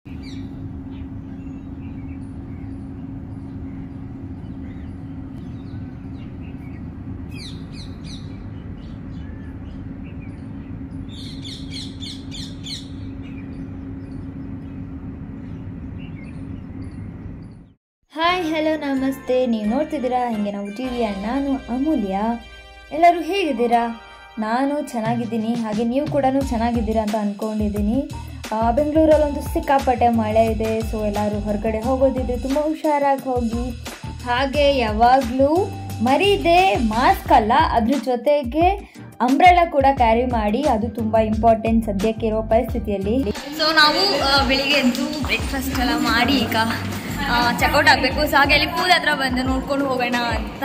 Hi hello ನಮಸ್ತೆ ನೀವು ನೋಡ್ತಿದ್ದೀರಾ ಹಿಂಗೆ ನಾವು ಟಿ ವಿ ನಾನು ಅಮೂಲ್ಯ ಎಲ್ಲರೂ ಹೇಗಿದ್ದೀರಾ ನಾನು ಚೆನ್ನಾಗಿದ್ದೀನಿ ಹಾಗೆ ನೀವು ಕೂಡ ಚೆನ್ನಾಗಿದ್ದೀರಾ ಅಂತ ಅಂದ್ಕೊಂಡಿದ್ದೀನಿ ಬೆಂಗಳೂರಲ್ಲೊಂದು ಸಿಕ್ಕಾಪಟ್ಟೆ ಮಳೆ ಇದೆ ಸೊ ಎಲ್ಲರೂ ಹೊರಗಡೆ ಹೋಗೋದಿದ್ರೆ ತುಂಬ ಹುಷಾರಾಗಿ ಹೋಗಿ ಹಾಗೆ ಯಾವಾಗಲೂ ಮರೀದೆ ಮಾಸ್ಕ್ ಅಲ್ಲ ಅದ್ರ ಜೊತೆಗೆ ಅಂಬ್ರೆಲಾ ಕೂಡ ಕ್ಯಾರಿ ಮಾಡಿ ಅದು ತುಂಬ ಇಂಪಾರ್ಟೆಂಟ್ ಸದ್ಯಕ್ಕಿರೋ ಪರಿಸ್ಥಿತಿಯಲ್ಲಿ ಸೊ ನಾವು ಆ, ಬೆಳಿಗ್ಗೆ ಎದ್ದು ಬ್ರೇಕ್ಫಾಸ್ಟ್ ಎಲ್ಲ ಮಾಡಿ ಈಗ ಚೆಕ್ಔಟ್ ಆಗಬೇಕು ಸೊ ಹಾಗೆ ಅಲ್ಲಿ ಪೂಲ್ ಹತ್ರ ಬಂದು ನೋಡ್ಕೊಂಡು ಹೋಗೋಣ ಅಂತ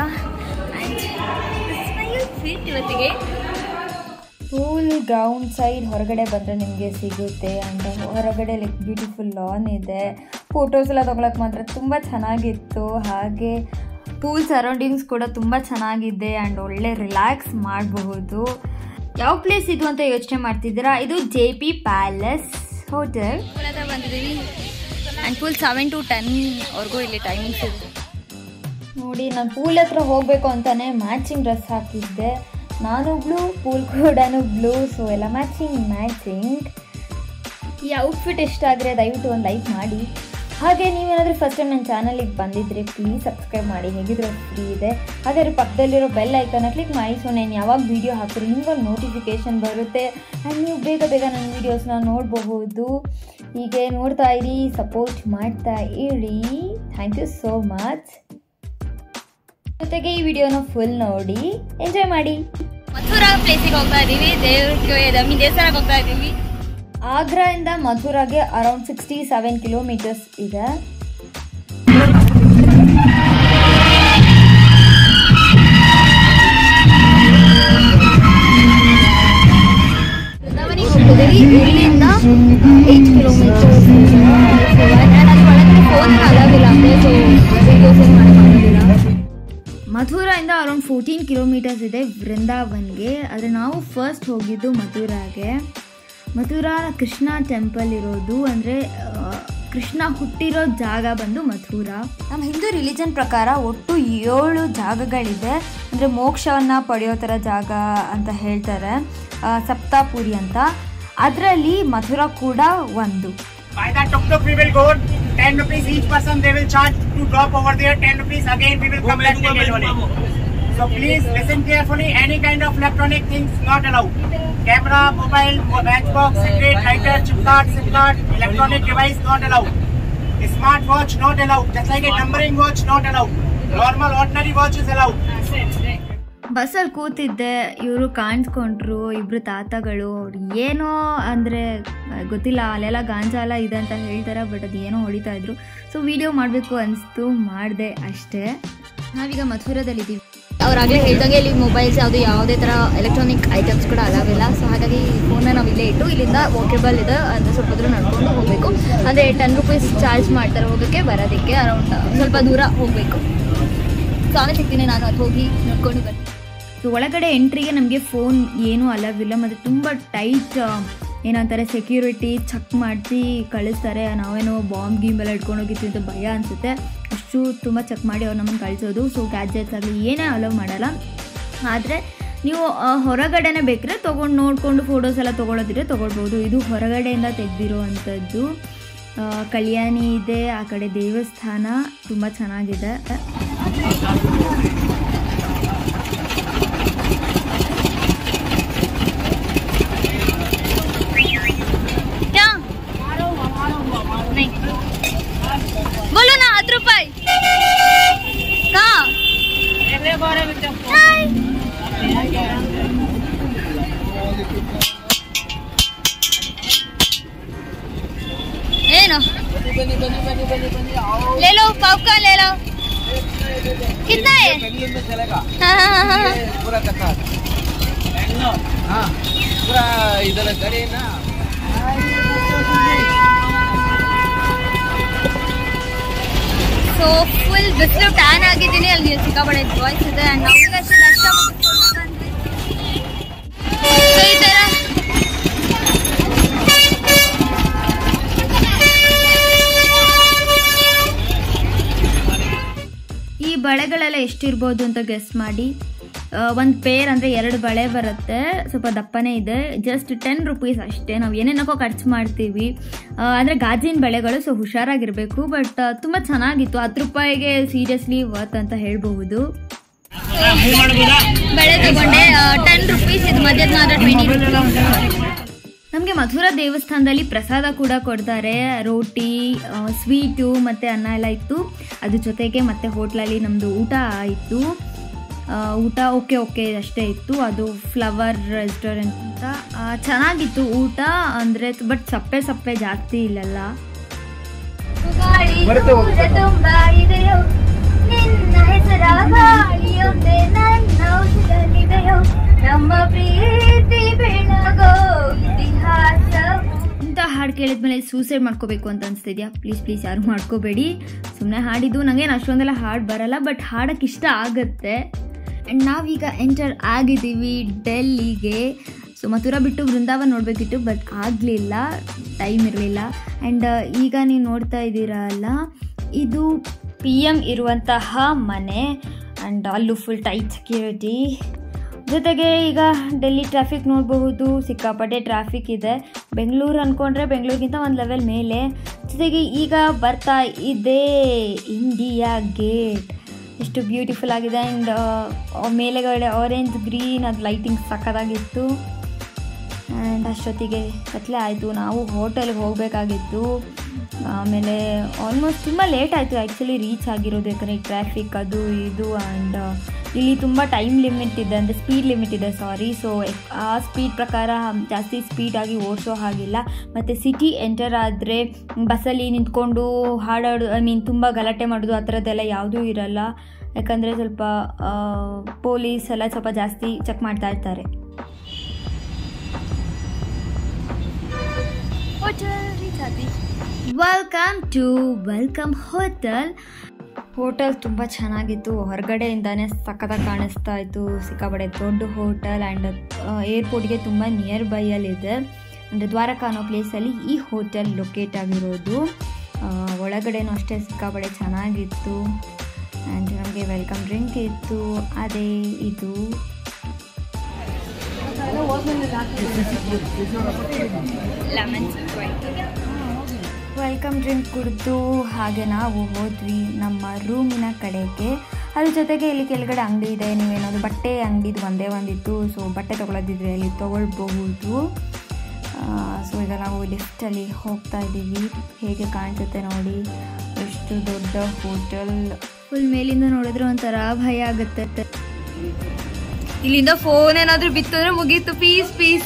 ಫಿಟ್ ಇವತ್ತಿಗೆ ಫುಲ್ ಗ್ರೌಂಡ್ ಸೈಡ್ ಹೊರಗಡೆ ಬಂದರೆ ನಿಮಗೆ ಸಿಗುತ್ತೆ ಆ್ಯಂಡ್ ಹೊರಗಡೆ ಲೈಕ್ ಬ್ಯೂಟಿಫುಲ್ ಲಾನ್ ಇದೆ ಫೋಟೋಸ್ ಎಲ್ಲ ತೊಗೊಳಕ್ಕೆ ಮಾತ್ರ ತುಂಬ ಚೆನ್ನಾಗಿತ್ತು ಹಾಗೆ ಪೂಲ್ ಸರೌಂಡಿಂಗ್ಸ್ ಕೂಡ ತುಂಬ ಚೆನ್ನಾಗಿದೆ ಆ್ಯಂಡ್ ಒಳ್ಳೆ ರಿಲ್ಯಾಕ್ಸ್ ಮಾಡಬಹುದು ಯಾವ ಪ್ಲೇಸ್ ಇದು ಅಂತ ಯೋಚನೆ ಮಾಡ್ತಿದ್ದೀರಾ ಇದು J P palace hotel pool ಹತ್ರ ಬಂದಿದ್ದೀವಿ ಆ್ಯಂಡ್ ಫುಲ್ ಸೆವೆನ್ ಟು ಟೆನ್ವರೆಗೂ ಇಲ್ಲಿ ಟೈಮಿಂಗ್ಸ್ ಇದೆ ನೋಡಿ ನಾನು ಪೂಲ್ ಹತ್ರ ಹೋಗಬೇಕು ಅಂತಾನೆ ಮ್ಯಾಚಿಂಗ್ ಡ್ರೆಸ್ ಹಾಕಿದ್ದೆ ನಾನು ಬ್ಲೂ ಪೂಲ್ ಕೂಡ ಬ್ಲೂ ಸೊ ಎಲ್ಲ ಮ್ಯಾಚಿಂಗ್ ಮ್ಯಾಚಿಂಗ್ ಈ ಔಟ್ಫಿಟ್ ಇಷ್ಟ ಆದರೆ ದಯವಿಟ್ಟು ಒಂದು ಲೈಕ್ ಮಾಡಿ ಹಾಗೆ ನೀವೇನಾದರೂ ಫಸ್ಟ್ ಟೈಮ್ ನನ್ನ ಚಾನಲಿಗೆ ಬಂದಿದ್ರೆ ಪ್ಲೀಸ್ ಸಬ್ಸ್ಕ್ರೈಬ್ ಮಾಡಿ ಹೇಗಿದ್ರು ಫ್ರೀ ಇದೆ ಹಾಗಾದ್ರೆ ಪಕ್ಕದಲ್ಲಿರೋ ಬೆಲ್ ಐಕನ್ನ ಕ್ಲಿಕ್ ಮಾಡಿ ಸೊ ನಾನು ಯಾವಾಗ ವೀಡಿಯೋ ಹಾಕಿದ್ರು ನಿಮ್ಗೊಂದು ನೋಟಿಫಿಕೇಷನ್ ಬರುತ್ತೆ ಆ್ಯಂಡ್ ನೀವು ಬೇಗ ಬೇಗ ನನ್ನ ವೀಡಿಯೋಸ್ನ ನೋಡಬಹುದು ಹೀಗೆ ನೋಡ್ತಾ ಇರಿ ಸಪೋರ್ಟ್ ಮಾಡ್ತಾ ಇರಿ ಥ್ಯಾಂಕ್ ಯು ಸೋ ಮಚ್ ಜೊತೆಗೆ ಈ ವಿಡಿಯೋನ ಫುಲ್ ನೋಡಿ ಎಂಜಾಯ್ ಮಾಡಿ ಮಥುರಾ ಪ್ಲೇಸಿಗೆ ಹೋಗ್ತಾ ಇದ್ದೀವಿ ದೇವ್ರಿಗೆ ದಮ್ಮಿ ದೇವಸ್ಥಾನಕ್ಕೆ ಹೋಗ್ತಾ ಇದ್ದೀವಿ ಆಗ್ರಾಯಿಂದ ಮಥುರಾಗೆ ಅರೌಂಡ್ ಸಿಕ್ಸ್ಟಿ ಸೆವೆನ್ ಕಿಲೋಮೀಟರ್ಸ್ ಇದೆ ಬೃಂದಾವನಿಗೆ ಹೋಗ್ತಿದ್ದೀವಿ ಇಲ್ಲಿಂದ ಏಯ್ಟ್ ಕಿಲೋಮೀಟರ್ಸ್ ಅದು ಒಳಗಡೆ ಫೋನ್ ಅಲಾವಿಲ್ಲ ಅಂದರೆ ಸೊ ವೀಡಿಯೋಸ್ ಏನು ಮಾಡೋಕ್ಕಾಗೋದಿಲ್ಲ ಮಥುರಾಯಿಂದ ಅರೌಂಡ್ ಫೋರ್ಟೀನ್ ಕಿಲೋಮೀಟರ್ಸ್ ಇದೆ ವೃಂದಾವನ್ಗೆ ಆದರೆ ನಾವು ಫಸ್ಟ್ ಹೋಗಿದ್ದು ಮಥುರಾಗೆ ಮಥುರಾ ಕೃಷ್ಣ ಟೆಂಪಲ್ ಇರೋದು ಅಂದರೆ ಕೃಷ್ಣ ಹುಟ್ಟಿರೋ ಜಾಗ ಬಂದು ಮಥುರಾ ನಮ್ಮ ಹಿಂದೂ ರಿಲಿಜನ್ ಪ್ರಕಾರ ಒಟ್ಟು ಏಳು ಜಾಗಗಳಿದೆ ಅಂದರೆ ಮೋಕ್ಷವನ್ನು ಪಡೆಯೋ ಥರ ಜಾಗ ಅಂತ ಹೇಳ್ತಾರೆ ಆ, ಸಪ್ತಾಪುರಿ ಅಂತ ಅದರಲ್ಲಿ ಮಥುರಾ ಕೂಡ ಒಂದು By the tuk tuk we will go 10 rupees each person they will charge to drop over there 10 rupees again we will come back ticket only. So please listen carefully any kind of electronic things not allowed. Camera, mobile, matchbox, cigarette, lighter, chip card, SIM card, electronic device not allowed. Smart watch not allowed. Just like a numbering watch not allowed. Normal ordinary watch is allowed. ಬಸ್ಸಲ್ಲಿ ಕೂತಿದ್ದೆ ಇವರು ಕಾಣಿಸ್ಕೊಂಡ್ರು ಇಬ್ರು ತಾತಗಳು ಅವ್ರು ಏನೋ ಅಂದರೆ ಗೊತ್ತಿಲ್ಲ ಅಲ್ಲೆಲ್ಲ ಗಾಂಜಾ ಎಲ್ಲ ಇದೆ ಅಂತ ಹೇಳ್ತಾರೆ ಬಟ್ ಅದು ಏನೋ ಹೊಡಿತಾ ಇದ್ರು ಸೊ ವಿಡಿಯೋ ಮಾಡಬೇಕು ಅನಿಸ್ತು ಮಾಡಿದೆ ಅಷ್ಟೇ ನಾವೀಗ ಮಥುರದಲ್ಲಿದ್ದೀವಿ ಅವ್ರಾಗಲೇ ಹೇಳ್ದಂಗೆ ಇಲ್ಲಿ ಮೊಬೈಲ್ಸ್ ಯಾವುದು ಯಾವುದೇ ಥರ ಎಲೆಕ್ಟ್ರಾನಿಕ್ ಐಟಮ್ಸ್ ಕೂಡ ಅಲಾವಿಲ್ಲ ಸೊ ಹಾಗಾಗಿ ಫೋನ್ನ ನಾವು ಇಲ್ಲೇ ಇಟ್ಟು ಇಲ್ಲಿಂದ ವಾಕೇಬಲ್ ಇದೆ ಅಂತ ಸ್ವಲ್ಪ ದೂರ ನಡ್ಕೊಂಡು ಹೋಗಬೇಕು ಅಂದರೆ ಟೆನ್ ರುಪೀಸ್ ಚಾರ್ಜ್ ಮಾಡ್ತಾರೆ ಹೋಗೋಕ್ಕೆ ಬರೋದಕ್ಕೆ ಅರೌಂಡ್ ಸ್ವಲ್ಪ ದೂರ ಹೋಗಬೇಕು ಸೊ ಆಮೇಲೆ ಸಿಗ್ತೀನಿ ನಾನು ಅದು ಹೋಗಿ ನೋಡ್ಕೊಂಡು ಬರ್ತೀನಿ ಸೊ ಒಳಗಡೆ ಎಂಟ್ರಿಗೆ ನಮಗೆ ಫೋನ್ ಏನೂ ಅಲವಿಲ್ಲ ಮತ್ತು ತುಂಬ ಟೈಟ್ ಏನಂತಾರೆ ಸೆಕ್ಯೂರಿಟಿ ಚೆಕ್ ಮಾಡಿಸಿ ಕಳಿಸ್ತಾರೆ ನಾವೇನೋ ಬಾಂಬ್ ಗೀಮ್ ಎಲ್ಲ ಇಟ್ಕೊಂಡು ಹೋಗಿರ್ತೀವಿ ಅಂತ ಭಯ ಅನಿಸುತ್ತೆ ಅಷ್ಟು ತುಂಬ ಚೆಕ್ ಮಾಡಿ ಅವ್ರು ನಮ್ಮನ್ನು ಕಳಿಸೋದು ಸೊ ಗ್ಯಾಜೆಟ್ಸ್ ಆಗಲಿ ಏನೇ ಅಲವ್ ಮಾಡಲ್ಲ ಆದರೆ ನೀವು ಆ, ಹೊರಗಡೆನೇ ಬೇಕಿದ್ರೆ ತೊಗೊಂಡು ನೋಡಿಕೊಂಡು ಫೋಟೋಸ್ ಎಲ್ಲ ತೊಗೊಳೋದಿದ್ರೆ ತೊಗೊಳ್ಬೋದು ಇದು ಹೊರಗಡೆಯಿಂದ ತೆಗೆದಿರೋ ಅಂಥದ್ದು ಆ, ಕಲ್ಯಾಣಿ ಇದೆ ಆ ಕಡೆ ದೇವಸ್ಥಾನ ತುಂಬ ಚೆನ್ನಾಗಿದೆ क्या नहीं बोलो ना हत रुपये कहाँ ಏನು ले लो पाव का ले लो कितना है हाँ हाँ हाँ हाँ पूरा कतार हाँ पूरा इधर करे ना ಸೊ ಫುಲ್ ಬಿಸಿಲು ಟ್ಯಾನ್ ಆಗಿದ್ದೀನಿ ಅಲ್ಲಿ ಸಿಕ್ಕಾಪಡೆ ವಾಯ್ಸ್ ಇದೆ ಆ್ಯಂಡ್ ನಮಗೆ ಅಷ್ಟೇ ದರ್ಶನ ಮುಗಿಸ್ಕೊಂಡು ಬಂದ್ವಿ. So ಈ ಥರ ಬಳೆಗಳೆಲ್ಲ ಎಷ್ಟಿರ್ಬೋದು ಅಂತ ಗೆಸ್ ಮಾಡಿ ಒಂದು ಪೇರ್ ಅಂದರೆ ಎರಡು ಬಳೆ ಬರುತ್ತೆ ಸ್ವಲ್ಪ ದಪ್ಪನೇ ಇದೆ ಜಸ್ಟ್ ಟೆನ್ ರುಪೀಸ್ ಅಷ್ಟೇ ನಾವು ಏನೇನಕ್ಕೋ ಖರ್ಚು ಮಾಡ್ತೀವಿ ಅಂದರೆ ಗಾಜಿನ ಬಳೆಗಳು ಸೊ ಹುಷಾರಾಗಿರಬೇಕು ಬಟ್ ತುಂಬ ಚೆನ್ನಾಗಿತ್ತು ಹತ್ತು ರೂಪಾಯಿಗೆ ಸೀರಿಯಸ್ಲಿ ವರ್ತ್ ಅಂತ ಹೇಳಬಹುದು ಬಳೆ ತಗೊಂಡೆ ಟೆನ್ ರುಪೀಸ್ ಇದು ಮಧ್ಯದ ಮಾತ್ರ ಟ್ವೆಂಟಿ ರುಪೀಸ್ ನಮಗೆ ಮಥುರಾ ದೇವಸ್ಥಾನದಲ್ಲಿ ಪ್ರಸಾದ ಕೂಡ ಕೊಡ್ತಾರೆ ರೋಟಿ ಸ್ವೀಟು ಮತ್ತು ಅನ್ನ ಎಲ್ಲ ಇತ್ತು ಅದ್ರ ಜೊತೆಗೆ ಮತ್ತೆ ಹೋಟ್ಲಲ್ಲಿ ನಮ್ಮದು ಊಟ ಆಯಿತು ಊಟ ಓಕೆ ಓಕೆ ಅಷ್ಟೇ ಇತ್ತು ಅದು ಫ್ಲವರ್ ರೆಸ್ಟೋರೆಂಟ್ ಅಂತ ಆ, ಚೆನ್ನಾಗಿತ್ತು ಊಟ ಅಂದರೆ ಬಟ್ ಸಪ್ಪೆ ಸಪ್ಪೆ ಜಾಸ್ತಿ ಇಲ್ಲಲ್ಲ ತುಂಬಾ ಇದೆಯೋ ನಿನ್ನ ಹೆಸರ ಗಾಳಿಯೊಂದೇ ನನ್ನ ಔಷಧದಲ್ಲಿದೆಯೋ ನಮ್ಮ ಪ್ರೀತಿ ಬೆಳಗೋ ಇತಿಹಾಸ ಇಂಥ ಹಾಡು ಕೇಳಿದ್ಮೇಲೆ ಸೂಸೈಡ್ ಮಾಡ್ಕೋಬೇಕು ಅಂತ ಅನಿಸ್ತಿದ್ಯಾ ಪ್ಲೀಸ್ ಪ್ಲೀಸ್ ಯಾರು ಮಾಡ್ಕೋಬೇಡಿ ಸುಮ್ಮನೆ ಹಾಡಿದ್ದು ನನಗೇನು ಅಷ್ಟೊಂದೆಲ್ಲ ಹಾಡು ಬರಲ್ಲ ಬಟ್ ಹಾಡಕ್ಕೆ ಇಷ್ಟ ಆಗುತ್ತೆ ಆ್ಯಂಡ್ ನಾವೀಗ ಎಂಟರ್ ಆಗಿದ್ದೀವಿ ಡೆಲ್ಲಿಗೆ ಸೊ ಮಥುರಾ ಬಿಟ್ಟು ವೃಂದಾವನ್ ನೋಡಬೇಕಿತ್ತು ಬಟ್ ಆಗಲಿಲ್ಲ ಟೈಮ್ ಇರಲಿಲ್ಲ ಆ್ಯಂಡ್ ಈಗ ನೀವು ನೋಡ್ತಾ ಇದ್ದೀರಲ್ಲ ಇದು ಪಿ ಎಮ್ ಇರುವಂತಹ ಮನೆ ಆ್ಯಂಡ್ ಅಲ್ಲೂ ಫುಲ್ ಟೈಟ್ ಸೆಕ್ಯೂರಿಟಿ ಜೊತೆಗೆ ಈಗ ಡೆಲ್ಲಿ ಟ್ರಾಫಿಕ್ ನೋಡಬಹುದು ಸಿಕ್ಕಾಪಟ್ಟೆ ಟ್ರಾಫಿಕ್ ಇದೆ ಬೆಂಗಳೂರು ಅಂದ್ಕೊಂಡ್ರೆ ಬೆಂಗಳೂರಿಗಿಂತ ಒಂದು ಲೆವೆಲ್ ಮೇಲೆ ಜೊತೆಗೆ ಈಗ ಬರ್ತಾ ಇದೆ ಇಂಡಿಯಾ ಗೇಟ್ ಎಷ್ಟು ಬ್ಯೂಟಿಫುಲ್ ಆಗಿದೆ ಆ್ಯಂಡ್ ಮೇಲೆಗಡೆ ಆರೆಂಜ್ ಗ್ರೀನ್ ಅದು ಲೈಟಿಂಗ್ ಸಕ್ಕತ್ತಾಗಿತ್ತು ಆ್ಯಂಡ್ ಅಷ್ಟೊತ್ತಿಗೆ ಕತ್ಲೆ ಆಯಿತು ನಾವು ಹೋಟೆಲ್ಗೆ ಹೋಗಬೇಕಾಗಿತ್ತು ಆಮೇಲೆ ಆಲ್ಮೋಸ್ಟ್ ತುಂಬ ಲೇಟ್ ಆಯಿತು ಆ್ಯಕ್ಚುಲಿ ರೀಚ್ ಆಗಿರೋದು ಯಾಕಂದರೆ ಟ್ರಾಫಿಕ್ ಅದು ಇದು ಆ್ಯಂಡ್ ಇಲ್ಲಿ ತುಂಬ ಟೈಮ್ ಲಿಮಿಟ್ ಇದೆ ಅಂದರೆ ಸ್ಪೀಡ್ ಲಿಮಿಟ್ ಇದೆ ಸಾರಿ ಸೊ ಆ ಸ್ಪೀಡ್ ಪ್ರಕಾರ ಜಾಸ್ತಿ ಸ್ಪೀಡಾಗಿ ಓಡಿಸೋ ಹಾಗಿಲ್ಲ ಮತ್ತು ಸಿಟಿ ಎಂಟರ್ ಆದರೆ ಬಸ್ಸಲ್ಲಿ ನಿಂತ್ಕೊಂಡು ಹಾಡಾಡು ಐ ಮೀನ್ ತುಂಬ ಗಲಾಟೆ ಮಾಡೋದು ಆ ಥರದ್ದೆಲ್ಲ ಯಾವುದೂ ಇರಲ್ಲ ಯಾಕಂದರೆ ಸ್ವಲ್ಪ ಪೊಲೀಸ್ ಎಲ್ಲ ಸ್ವಲ್ಪ ಜಾಸ್ತಿ ಚೆಕ್ ಮಾಡ್ತಾ ಇರ್ತಾರೆ ಹೋಟೆಲ್ ರೀಚ್ ಆದ್ವಿ welcome to Welcome hotel hotel ತುಂಬ ಚೆನ್ನಾಗಿತ್ತು ಹೊರಗಡೆಯಿಂದಾನೇ ಸಖತ್ತಾಗಿ ಕಾಣಿಸ್ತಾ ಇತ್ತು ಸಿಕ್ಕಾಪಟ್ಟೆ ದೊಡ್ಡ ಹೋಟೆಲ್ ಆ್ಯಂಡ್ ಏರ್ಪೋರ್ಟ್ಗೆ ತುಂಬ ನಿಯರ್ ಬೈಯಲ್ಲಿದೆ ಅಂದರೆ ದ್ವಾರಕಾ ಅನ್ನೋ ಪ್ಲೇಸಲ್ಲಿ ಈ ಹೋಟೆಲ್ ಲೊಕೇಟ್ ಆಗಿರೋದು ಆ, ಒಳಗಡೆನೂ ಅಷ್ಟೇ ಸಿಕ್ಕಾಪಟ್ಟೆ ಚೆನ್ನಾಗಿತ್ತು ಆ್ಯಂಡ್ ನಮಗೆ ವೆಲ್ಕಮ್ ಡ್ರಿಂಕ್ ಇತ್ತು ಅದೇ ಇದು ಲೆಮನ್ ವೆಲ್ಕಮ್ ಡ್ರಿಂಕ್ ಕುಡಿದು ಹಾಗೆ ನಾವು ಹೋದ್ವಿ ನಮ್ಮ ರೂಮಿನ ಕಡೆಗೆ ಅದ್ರ ಜೊತೆಗೆ ಇಲ್ಲಿ ಕೆಳಗಡೆ ಅಂಗಡಿ ಇದೆ ನೀವೇನಾದ್ರು ಬಟ್ಟೆ ಅಂಗಡಿದು ಒಂದೇ ಒಂದಿತ್ತು ಸೊ ಬಟ್ಟೆ ತೊಗೊಳೋದಿದ್ರೆ ಇಲ್ಲಿ ತೊಗೊಳ್ಬಹುದು ಸೊ ಈಗ ನಾವು ಲಿಫ್ಟಲ್ಲಿ ಹೋಗ್ತಾ ಇದ್ದೀವಿ ಹೇಗೆ ಕಾಣಿಸುತ್ತೆ ನೋಡಿ ಎಷ್ಟು ದೊಡ್ಡ ಹೋಟೆಲ್ ಫುಲ್ ಮೇಲಿಂದ ನೋಡಿದ್ರೆ ಒಂಥರ ಭಯ ಆಗುತ್ತೆ ಇಲ್ಲಿಂದ ಫೋನ್ ಏನಾದ್ರೂ ಬಿತ್ತು ಅಂದ್ರೆ ಮುಗೀತು ಪೀಸ್ ಪೀಸ್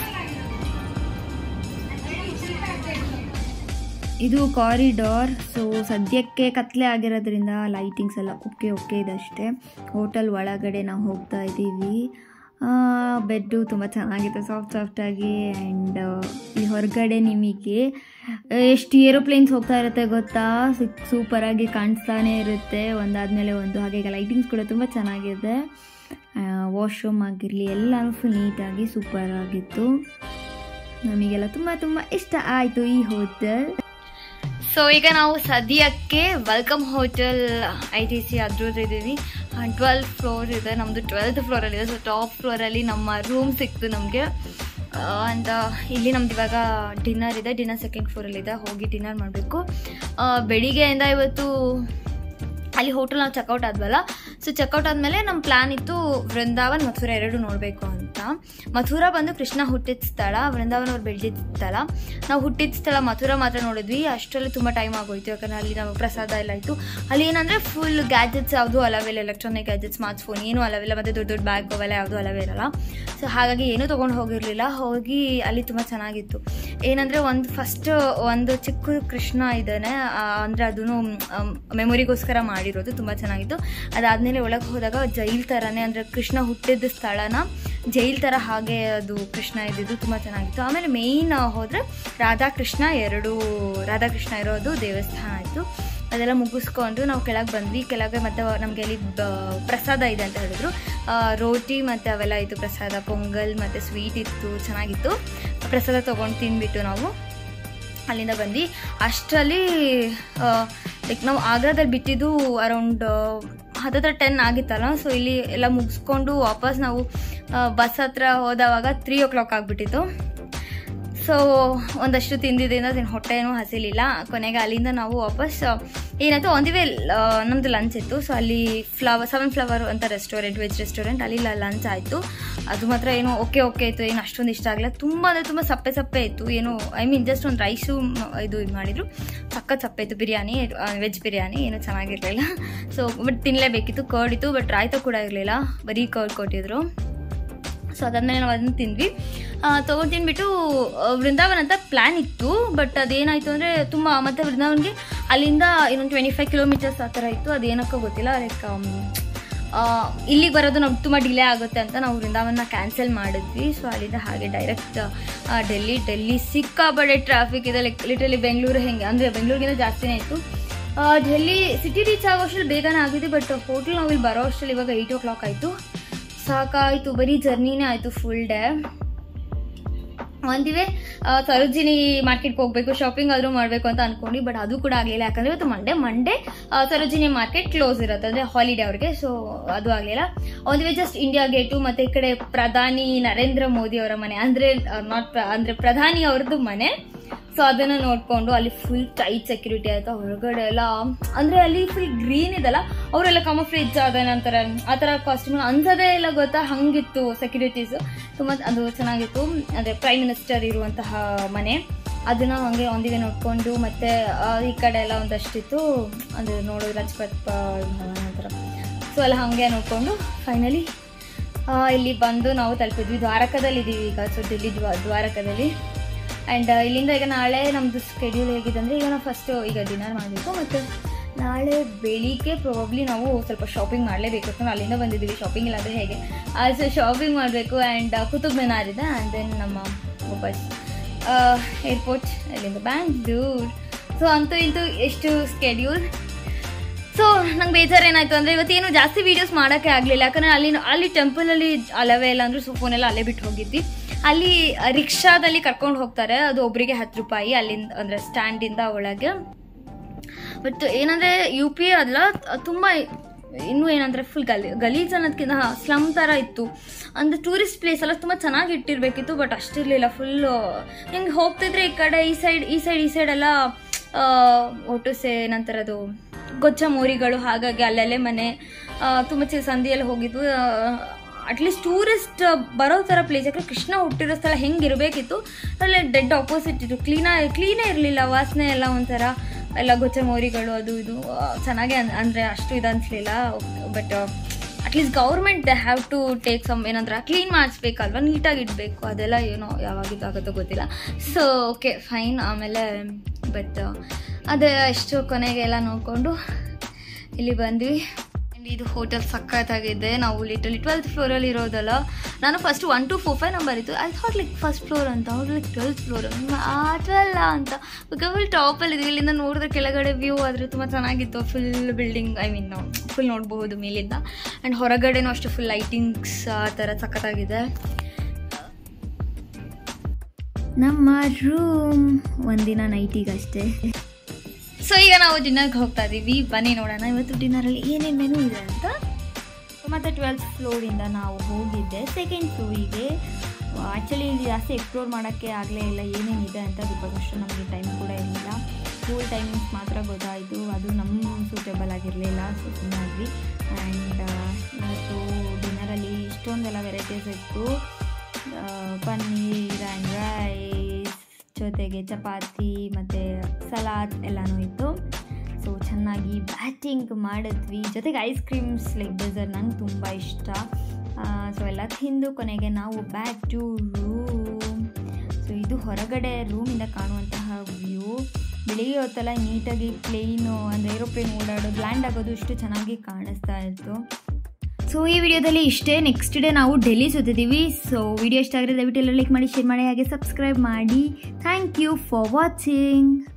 ಇದು ಕಾರಿಡಾರ್ ಸೊ ಸದ್ಯಕ್ಕೆ ಕತ್ಲೆ ಆಗಿರೋದ್ರಿಂದ ಲೈಟಿಂಗ್ಸ್ ಎಲ್ಲ ಓಕೆ ಓಕೆ ಇದೆ ಅಷ್ಟೇ ಹೋಟೆಲ್ ಒಳಗಡೆ ನಾವು ಹೋಗ್ತಾ ಇದ್ದೀವಿ ಬೆಡ್ಡು ತುಂಬ ಚೆನ್ನಾಗಿದೆ ಸಾಫ್ಟ್ ಸಾಫ್ಟಾಗಿ ಆ್ಯಂಡ್ ಈ ಹೊರಗಡೆ ನಿಮಗೆ ಎಷ್ಟು ಏರೋಪ್ಲೇನ್ಸ್ ಹೋಗ್ತಾ ಇರುತ್ತೆ ಗೊತ್ತಾ ಸಿಕ್ ಸೂಪರಾಗಿ ಕಾಣಿಸ್ತಾನೆ ಇರುತ್ತೆ ಒಂದಾದಮೇಲೆ ಒಂದು ಹಾಗೆ ಈಗ ಲೈಟಿಂಗ್ಸ್ ಕೂಡ ತುಂಬ ಚೆನ್ನಾಗಿದೆ ವಾಶ್ರೂಮ್ ಆಗಿರಲಿ ಎಲ್ಲನೂ ಫುಲ್ ನೀಟಾಗಿ ಸೂಪರ್ ಆಗಿತ್ತು ನಮಗೆಲ್ಲ ತುಂಬ ತುಂಬ ಇಷ್ಟ ಆಯಿತು ಈ ಹೋಟೆಲ್ ಸೊ ಈಗ ನಾವು ಸದ್ಯಕ್ಕೆ welcome hotel I T C ಅದ್ರದ್ದು ಇದ್ದೀವಿ ಟ್ವೆಲ್ ಫ್ಲೋರ್ ಇದೆ ನಮ್ಮದು ಟ್ವೆಲ್ತ್ ಫ್ಲೋರಲ್ಲಿದೆ ಸೊ ಟಾಪ್ ಫ್ಲೋರಲ್ಲಿ ನಮ್ಮ ರೂಮ್ ಸಿಕ್ತು ನಮಗೆ ಅಂತ ಇಲ್ಲಿ ನಮ್ದು ಇವಾಗ ಡಿನ್ನರ್ ಇದೆ ಡಿನ್ನರ್ ಸೆಕೆಂಡ್ ಫ್ಲೋರಲ್ಲಿದೆ ಹೋಗಿ ಡಿನ್ನರ್ ಮಾಡಬೇಕು ಬೆಳಿಗ್ಗೆಯಿಂದ ಇವತ್ತು ಅಲ್ಲಿ ಹೋಟೆಲ್ ನಾವು ಚೆಕ್ಔಟ್ ಆದ್ವಲ್ಲ ಸೊ ಚೆಕ್ಔಟ್ ಆದಮೇಲೆ ನಮ್ಮ ಪ್ಲ್ಯಾನ್ ಇತ್ತು ವೃಂದಾವನ್ ಮಥುರಾ ಎರಡು ನೋಡಬೇಕು ಅಂತ ಮಥುರಾ ಬಂದು ಕೃಷ್ಣ ಹುಟ್ಟಿದ ಸ್ಥಳ ವೃಂದಾವನ್ ಅವ್ರು ಬೆಳೆದಿದ್ದ ಸ್ಥಳ ನಾವು ಹುಟ್ಟಿದ ಸ್ಥಳ ಮಥುರಾ ಮಾತ್ರ ನೋಡಿದ್ವಿ ಅಷ್ಟರಲ್ಲಿ ತುಂಬ ಟೈಮ್ ಆಗೋಯ್ತು ಯಾಕಂದರೆ ಅಲ್ಲಿ ನಾವು ಪ್ರಸಾದ ಎಲ್ಲ ಇತ್ತು ಅಲ್ಲಿ ಏನಂದರೆ ಫುಲ್ ಗ್ಯಾಜೆಟ್ಸ್ ಯಾವುದು ಅಲವಿಲ್ಲ ಎಲೆಕ್ಟ್ರಾನಿಕ್ ಗ್ಯಾಜೆಟ್ಸ್ ಸ್ಮಾರ್ಟ್ ಫೋನ್ ಏನೂ ಅಲವಿಲ್ಲ ಮತ್ತು ದೊಡ್ಡ ದೊಡ್ಡ ಬ್ಯಾಗ್ ಅವೆಲ್ಲ ಯಾವುದು ಅಲವೇ ಇರಲ್ಲ ಸೊ ಹಾಗಾಗಿ ಏನೂ ತೊಗೊಂಡು ಹೋಗಿರಲಿಲ್ಲ ಹೋಗಿ ಅಲ್ಲಿ ತುಂಬ ಚೆನ್ನಾಗಿತ್ತು ಏನಂದರೆ ಒಂದು ಫಸ್ಟ್ ಒಂದು ಚಿಕ್ಕ ಕೃಷ್ಣ ಇದ್ದಾನೆ ಅಂದರೆ ಅದನ್ನು ಮೆಮೊರಿಗೋಸ್ಕರ ಮಾಡಿರೋದು ತುಂಬ ಚೆನ್ನಾಗಿತ್ತು ಅದಾದಮೇಲೆ ಒಳಗೆ ಹೋದಾಗ ಜೈಲ್ ಥರನೇ ಅಂದರೆ ಕೃಷ್ಣ ಹುಟ್ಟಿದ ಸ್ಥಳನ ಜೈಲ್ ಥರ ಹಾಗೆ ಅದು ಕೃಷ್ಣ ಇದ್ದಿದ್ದು ತುಂಬ ಚೆನ್ನಾಗಿತ್ತು ಆಮೇಲೆ ಮೇಯ್ನ್ ಹೋದರೆ ರಾಧಾಕೃಷ್ಣ ಎರಡು ರಾಧಾಕೃಷ್ಣ ಇರೋದು ದೇವಸ್ಥಾನ ಆಯಿತು ಅದೆಲ್ಲ ಮುಗಿಸ್ಕೊಂಡು ನಾವು ಕೆಳಗೆ ಬಂದ್ವಿ ಕೆಳಗೆ ಮತ್ತೆ ನಮಗೆ ಅಲ್ಲಿ ಬ- ಪ್ರಸಾದ ಇದೆ ಅಂತ ಹೇಳಿದ್ರು ಆ, ರೋಟಿ ಮತ್ತು ಅವೆಲ್ಲ ಇತ್ತು ಪ್ರಸಾದ ಪೊಂಗಲ್ ಮತ್ತು ಸ್ವೀಟ್ ಇತ್ತು ಚೆನ್ನಾಗಿತ್ತು ಪ್ರಸಾದ ತೊಗೊಂಡು ತಿಂದ್ಬಿಟ್ಟು ನಾವು ಅಲ್ಲಿಂದ ಬಂದ್ವಿ ಅಷ್ಟರಲ್ಲಿ ಲೈಕ್ ನಾವು ಆಗ್ರಾದಲ್ಲಿ ಬಿಟ್ಟಿದ್ದು ಅರೌಂಡ್ ಹತ್ತತ್ರ ಟೆನ್ ಆಗಿತ್ತಲ್ಲ ಸೊ ಇಲ್ಲಿ ಎಲ್ಲ ಮುಗಿಸ್ಕೊಂಡು ವಾಪಸ್ ನಾವು ಬಸ್ ಹತ್ರ ಹೋದವಾಗ ತ್ರೀ ಓ ಕ್ಲಾಕ್ ಆಗಿಬಿಟ್ಟಿತ್ತು ಸೊ ಒಂದಷ್ಟು ತಿಂದಿದ್ದರಿಂದ ಅದನ್ನ ಹೊಟ್ಟೆನೂ ಹಸಿಲಿಲ್ಲ ಕೊನೆಗೆ ಅಲ್ಲಿಂದ ನಾವು ವಾಪಸ್ ಆ, ಏನಾಯ್ತು ಆನ್ ದಿ ವೇ ನಮ್ಮದು ಲಂಚ್ ಇತ್ತು ಸೊ ಅಲ್ಲಿ ಫ್ಲವರ್ ಸೆವೆನ್ ಫ್ಲವರ್ ಅಂತ ರೆಸ್ಟೋರೆಂಟ್ ವೆಜ್ ರೆಸ್ಟೋರೆಂಟ್ ಅಲ್ಲಿ ಲಂಚ್ ಆಯಿತು ಅದು ಮಾತ್ರ ಏನೋ ಓಕೆ ಓಕೆ ಇತ್ತು ಏನು ಅಷ್ಟೊಂದು ಇಷ್ಟ ಆಗಲಿಲ್ಲ ತುಂಬ ಅಂದರೆ ತುಂಬ ಸಪ್ಪೆ ಸಪ್ಪೆ ಇತ್ತು ಏನು ಐ ಮೀನ್ ಜಸ್ಟ್ ಒಂದು ರೈಸು ಇದು ಇದು ಮಾಡಿದ್ರು ಸಖತ್ ಸಪ್ಪೆ ಇತ್ತು ಬಿರಿಯಾನಿ ವೆಜ್ ಬಿರಿಯಾನಿ ಏನು ಚೆನ್ನಾಗಿರಲಿಲ್ಲ ಸೊ ಬಟ್ ತಿನ್ನಲೇಬೇಕಿತ್ತು ಕರ್ಡ್ ಇತ್ತು ಬಟ್ ರಾಯ್ತ ಕೂಡ ಇರಲಿಲ್ಲ ಬರೀ ಕರ್ಡ್ ಕೊಟ್ಟಿದ್ರು ಸೊ ಅದಾದ್ಮೇಲೆ ನಾವು ಅದನ್ನು ತಿಂದ್ವಿ ತೊಗೊಂಡು ತಿಂದ್ಬಿಟ್ಟು ಆ, ವೃಂದಾವನ್ ಅಂತ ಪ್ಲ್ಯಾನ್ ಇತ್ತು ಬಟ್ ಅದೇನಾಯಿತು ಅಂದರೆ ತುಂಬ ಮತ್ತು ವೃಂದಾವನ್ಗೆ ಅಲ್ಲಿಂದ ಇನ್ನೊಂದು ಟ್ವೆಂಟಿ ಫೈವ್ ಕಿಲೋಮೀಟರ್ಸ್ ಆ ಥರ ಇತ್ತು ಅದೇನಕ್ಕೋ ಗೊತ್ತಿಲ್ಲ ಲೈಕ್ ಇಲ್ಲಿಗೆ ಬರೋದು ನಮ್ಗೆ ತುಂಬ ಡಿಲೇ ಆಗುತ್ತೆ ಅಂತ ನಾವು ವೃಂದಾವನ್ನ ಕ್ಯಾನ್ಸಲ್ ಮಾಡಿದ್ವಿ ಸೊ ಅಲ್ಲಿಂದ ಹಾಗೆ ಡೈರೆಕ್ಟ್ ಡೆಲ್ಲಿ ಡೆಲ್ಲಿ ಸಿಕ್ಕಾಬಡೆ ಟ್ರಾಫಿಕ್ ಇದೆ ಲೈಕ್ ಲಿಟ್ರಲಿ ಬೆಂಗಳೂರು ಹೆಂಗೆ ಅಂದರೆ ಬೆಂಗಳೂರಿಗಿಂತ ಜಾಸ್ತಿನೇ ಇತ್ತು ಆ, ಡೆಲ್ಲಿ ಸಿಟಿ ರೀಚ್ ಆಗೋ ಅಷ್ಟರಲ್ಲಿ ಬೇಗನೆ ಆಗಿದೆ ಬಟ್ ಹೋಟೆಲ್ ನಾವು ಇಲ್ಲಿ ಬರೋ ಅಷ್ಟರಲ್ಲಿ ಇವಾಗ ಏಯ್ಟ್ ಓ ಕ್ಲಾಕ್ ಆಯಿತು ಸಾಕಾಯಿತು ಬರೀ ಜರ್ನಿನೇ ಆಯಿತು ಫುಲ್ ಡೇ ಒಂದಿವೆ ಸರೋಜಿನಿ ಮಾರ್ಕೆಟ್ಗೆ ಹೋಗಬೇಕು ಶಾಪಿಂಗ್ ಆದರೂ ಮಾಡಬೇಕು ಅಂತ ಅನ್ಕೊಂಡ್ವಿ ಬಟ್ ಅದು ಕೂಡ ಆಗಲಿಲ್ಲ ಯಾಕಂದರೆ ಇವತ್ತು Monday Monday Sarojini market close ಇರುತ್ತೆ ಅಂದರೆ ಹಾಲಿಡೇ ಅವ್ರಿಗೆ ಸೊ ಅದು ಆಗಲಿಲ್ಲ ಒಂದಿವೆ ಜಸ್ಟ್ ಇಂಡಿಯಾ ಗೇಟು ಮತ್ತು ಈ ಕಡೆ ಪ್ರಧಾನಿ ನರೇಂದ್ರ ಮೋದಿ ಅವರ ಮನೆ ಅಂದರೆ ನಾಟ್ ಅಂದರೆ ಪ್ರಧಾನಿ ಅವ್ರದ್ದು ಮನೆ ಸೊ ಅದನ್ನ ನೋಡ್ಕೊಂಡು ಅಲ್ಲಿ ಫುಲ್ ಟೈಟ್ ಸೆಕ್ಯೂರಿಟಿ ಆಯ್ತಾ ಹೊರಗಡೆ ಎಲ್ಲ ಅಂದ್ರೆ ಅಲ್ಲಿ ಫುಲ್ ಗ್ರೀನ್ ಇದಲ್ಲ ಅವರೆಲ್ಲ ಕಮಫ್ಲೇಜ್ ಅದೇನಂತಾರೆ ಆ ಥರ ಕಾಸ್ಟ್ಯೂಮ್ ಅನ್ಸದೇ ಇಲ್ಲ ಗೊತ್ತಾ ಹಂಗಿತ್ತು ಸೆಕ್ಯೂರಿಟೀಸ್ ತುಂಬ ಅದು ಚೆನ್ನಾಗಿತ್ತು ಅಂದ್ರೆ ಪ್ರೈಮ್ ಮಿನಿಸ್ಟರ್ ಇರುವಂತಹ ಮನೆ ಅದನ್ನ ಹಂಗೆ ಒಂದಿಗೆ ನೋಡ್ಕೊಂಡು ಮತ್ತೆ ಆ, ಈ ಕಡೆ ಎಲ್ಲ ಒಂದಷ್ಟಿತ್ತು ಅಂದ್ರೆ ನೋಡೋದು ರಾಜ್ಪಥ್ ಭವನ ಆ ಥರ ಸೊ ಎಲ್ಲ ಹಾಗೆ ನೋಡ್ಕೊಂಡು ಫೈನಲಿ ಇಲ್ಲಿ ಬಂದು ನಾವು ತಲುಪಿದ್ವಿ ದ್ವಾರಕದಲ್ಲಿ ಇದ್ದೀವಿ ಈಗ ಸೊ ಡೆಲ್ಲಿ ದ್ವಾ ದ್ವಾರಕದಲ್ಲಿ ಆ್ಯಂಡ್ ಇಲ್ಲಿಂದ ಈಗ ನಾಳೆ ನಮ್ಮದು ಸ್ಕೆಡ್ಯೂಲ್ ಹೇಗಿದೆ ಅಂದರೆ ಈಗ ನಾವು ಫಸ್ಟು ಈಗ ಡಿನ್ನರ್ ಮಾಡಬೇಕು ಮತ್ತು ನಾಳೆ ಬೆಳಿಗ್ಗೆ ಪ್ರಾಬಬ್ಲಿ ನಾವು ಸ್ವಲ್ಪ ಶಾಪಿಂಗ್ ಮಾಡಲೇಬೇಕು ಯಾಕಂದ್ರೆ ಅಲ್ಲಿಂದ ಬಂದಿದ್ದೀವಿ ಶಾಪಿಂಗ್ ಇಲ್ಲಾಂದರೆ ಹೇಗೆ ಸೊ ಶಾಪಿಂಗ್ ಮಾಡಬೇಕು ಆ್ಯಂಡ್ ಕುತುಬ್ ಮಿನಾರ್ ಇದೆ ಆ್ಯಂಡ್ ದೆನ್ ನಮ್ಮ ವಾಪಸ್ ಏರ್ಪೋರ್ಟ್ ಅಲ್ಲಿಂದ ಬ್ಯಾಂಗ್ಳೂರ್ ಸೊ ಅಂತೂ ಇಂತೂ ಎಷ್ಟು ಸ್ಕೆಡ್ಯೂಲ್ ಸೊ ನಂಗೆ ಬೇಜಾರು ಏನಾಯ್ತು ಅಂದರೆ ಇವತ್ತೇನು ಜಾಸ್ತಿ ವೀಡಿಯೋಸ್ ಮಾಡೋಕ್ಕೆ ಆಗಲಿಲ್ಲ ಯಾಕಂದರೆ ಅಲ್ಲಿ ಅಲ್ಲಿ ಟೆಂಪಲಲ್ಲಿ ಅಲವೇ ಇಲ್ಲ ಅಂದ್ರೆ ಸೊ ಫೋನೆಲ್ಲ ಅಲ್ಲೇ ಬಿಟ್ಟು ಹೋಗಿದ್ವಿ ಅಲ್ಲಿ ರಿಕ್ಷಾದಲ್ಲಿ ಕರ್ಕೊಂಡು ಹೋಗ್ತಾರೆ ಅದು ಒಬ್ಬರಿಗೆ ಹತ್ತು ರೂಪಾಯಿ ಅಲ್ಲಿಂದ ಅಂದರೆ ಸ್ಟ್ಯಾಂಡಿಂದ ಒಳಗೆ ಬಟ್ ಏನಂದರೆ ಯು ಪಿ ಅಲ್ಲ ತುಂಬ ಇನ್ನೂ ಏನಂದರೆ ಫುಲ್ ಗಲಿ ಗಲೀಜ್ ಅನ್ನೋದಕ್ಕಿಂತ ಸ್ಲಮ್ ಥರ ಇತ್ತು ಅಂದರೆ ಟೂರಿಸ್ಟ್ ಪ್ಲೇಸ್ ಎಲ್ಲ ತುಂಬ ಚೆನ್ನಾಗಿ ಇಟ್ಟಿರಬೇಕಿತ್ತು ಬಟ್ ಅಷ್ಟಿರಲಿಲ್ಲ ಫುಲ್ಲು ಹಿಂಗೆ ಹೋಗ್ತಿದ್ರೆ ಈ ಕಡೆ ಈ ಸೈಡ್ ಈ ಸೈಡ್ ಈ ಸೈಡ್ ಎಲ್ಲ ಒಟ್ಟು ಸೇ ನಂತರ ಅದು ಗೊಚ್ಚ ಮೋರಿಗಳು ಹಾಗಾಗಿ ಅಲ್ಲಲ್ಲೇ ಮನೆ ತುಂಬ ಚಿ ಸಂಧಿಯಲ್ಲಿ ಹೋಗಿದ್ವು ಅಟ್ಲೀಸ್ಟ್ ಟೂರಿಸ್ಟ್ ಬರೋ ಥರ ಪ್ಲೇಸ್ ಯಾಕಂದ್ರೆ ಕೃಷ್ಣ ಹುಟ್ಟಿರೋ ಸ್ಥಳ ಹೆಂಗಿರಬೇಕಿತ್ತು ಅಲ್ಲೇ ಡೆಡ್ ಆಪೋಸಿಟ್ ಇತ್ತು ಕ್ಲೀನ ಕ್ಲೀನೇ ಇರಲಿಲ್ಲ ವಾಸನೆ ಎಲ್ಲ ಒಂಥರ ಎಲ್ಲ ಗೊಚ್ಚ ಮೋರಿಗಳು ಅದು ಇದು ಆ, ಚೆನ್ನಾಗೆ ಅನ್ ಅಂದರೆ ಅಷ್ಟು ಇದು ಅನಿಸ್ಲಿಲ್ಲ but at least government they have to take some ಏನಂದ್ರೆ ಕ್ಲೀನ್ ಮಾಡಿಸ್ಬೇಕಲ್ವ ನೀಟಾಗಿ ಇಡಬೇಕು ಅದೆಲ್ಲ ಏನೋ ಯಾವಾಗ ಇದಾಗುತ್ತೋ ಗೊತ್ತಿಲ್ಲ ಸೊ ಓಕೆ ಫೈನ್ ಆಮೇಲೆ ಬಟ್ ಅದೇ ಅಷ್ಟು ಕೊನೆಗೆ ಎಲ್ಲ ನೋಡಿಕೊಂಡು ಇಲ್ಲಿ ಬಂದ್ವಿ And ಇದು ಹೋಟೆಲ್ ಸಖತ್ತಾಗಿದೆ ನಾವು ಲಿಟಲಿ ಟ್ವೆಲ್ತ್ ಫ್ಲೋರಲ್ಲಿ ಇರೋದಲ್ಲ ನಾನು first one two four five number ಇತ್ತು I thought like first floor ಅಂತ ಅವ್ರು ಲೈಕ್ ಟ್ವೆಲ್ತ್ ಫ್ಲೋರ್ ಟ್ವೆಲ್ಲ ಅಂತ ಬಿಕಾಸ್ ಫುಲ್ ಟಾಪಲ್ಲಿ ಇದ್ವಿ ಇಲ್ಲಿಂದ ನೋಡಿದ್ರೆ ಕೆಳಗಡೆ ವ್ಯೂ ಆದರೆ ತುಂಬ ಚೆನ್ನಾಗಿತ್ತು full building I mean full ನೋಡಬಹುದು ಮೇಲಿಂದ ಆ್ಯಂಡ್ ಹೊರಗಡೆನೂ ಅಷ್ಟು ಫುಲ್ ಲೈಟಿಂಗ್ಸ್ ಆ ಥರ ಸಖತ್ತಾಗಿದೆ ನಮ್ಮ ರೂಮ್ ಒಂದಿನ ನೈಟಿಗಷ್ಟೇ ಸೊ ಈಗ ನಾವು ಡಿನ್ನರ್ಗೆ ಹೋಗ್ತಾ ಇದ್ದೀವಿ ಬನ್ನಿ ನೋಡೋಣ ಇವತ್ತು ಡಿನ್ನರಲ್ಲಿ ಏನೇನು ಮೆನು ಇದೆ ಅಂತ ಮತ್ತು ಟ್ವೆಲ್ತ್ ಫ್ಲೋರಿಂದ ನಾವು ಹೋಗಿದ್ದೆ ಸೆಕೆಂಡ್ ಫ್ಲೋರಿಗೆ ಆ್ಯಕ್ಚುಲಿ ಇಲ್ಲಿ ಜಾಸ್ತಿ ಎಕ್ಸ್ಪ್ಲೋರ್ ಮಾಡೋಕ್ಕೆ ಆಗಲೇ ಇಲ್ಲ ಏನೇನಿದೆ ಅಂತ ಬಿಕಾಸ್ ಅಷ್ಟು ನಮಗೆ ಟೈಮ್ ಕೂಡ ಇರಲಿಲ್ಲ ಸ್ಕೂಲ್ ಟೈಮಿಂಗ್ಸ್ ಮಾತ್ರ ಗೊತ್ತಾಯಿತು ಅದು ನಮ್ಮ ಸೂಟೇಬಲ್ ಆಗಿರಲಿಲ್ಲ ಸೊ ಸುಮ್ಮನಾದ್ವಿ ಆ್ಯಂಡ್ ಇವತ್ತು ಡಿನ್ನರಲ್ಲಿ ಇಷ್ಟೊಂದೆಲ್ಲ ವೆರೈಟೀಸ್ ಇತ್ತು ಆ, ಪನ್ನೀರ್ ಆ್ಯಂಡ್ ರೈಸ್ ಜೊತೆಗೆ ಚಪಾತಿ ಮತ್ತು ಸಲಾದ್ ಎಲ್ಲನೂ ಇತ್ತು ಸೊ ಚೆನ್ನಾಗಿ ಬ್ಯಾಟಿಂಗ್ ಮಾಡಿದ್ವಿ ಜೊತೆಗೆ ಐಸ್ ಕ್ರೀಮ್ಸ್ ಲೈಕ್ ಡೆಸರ್ ನಂಗೆ ತುಂಬ ಇಷ್ಟ ಸೊ ಎಲ್ಲ ತಿಂದು ಕೊನೆಗೆ ನಾವು ಬ್ಯಾಕ್ ಟು ರೂಮ್ ಸೊ ಇದು ಹೊರಗಡೆ ರೂಮಿಂದ ಕಾಣುವಂತಹ ವ್ಯೂ ಬೆಳಿಗ್ಗೆ ಹೊತ್ತೆಲ್ಲ ನೀಟಾಗಿ ಪ್ಲೇನು ಅಂದರೆ ಏರೋಪ್ಲೇನ್ ಓಡಾಡೋದು ಲ್ಯಾಂಡ್ ಆಗೋದು ಇಷ್ಟು ಚೆನ್ನಾಗಿ ಕಾಣಿಸ್ತಾ ಇತ್ತು ಸೊ ಈ ವಿಡಿಯೋದಲ್ಲಿ ಇಷ್ಟೇ ನೆಕ್ಸ್ಟ್ ಡೇ ನಾವು ಡೆಲ್ಲಿ ಸುತ್ತಿದ್ದೀವಿ ಸೊ ವಿಡಿಯೋ ಇಷ್ಟ ಆಗಿದ್ರೆ ದಯವಿಟ್ಟು ಎಲ್ಲ ಲೈಕ್ ಮಾಡಿ ಶೇರ್ ಮಾಡಿ ಹಾಗೆ ಸಬ್ಸ್ಕ್ರೈಬ್ ಮಾಡಿ ಥ್ಯಾಂಕ್ ಯು ಫಾರ್ ವಾಚಿಂಗ್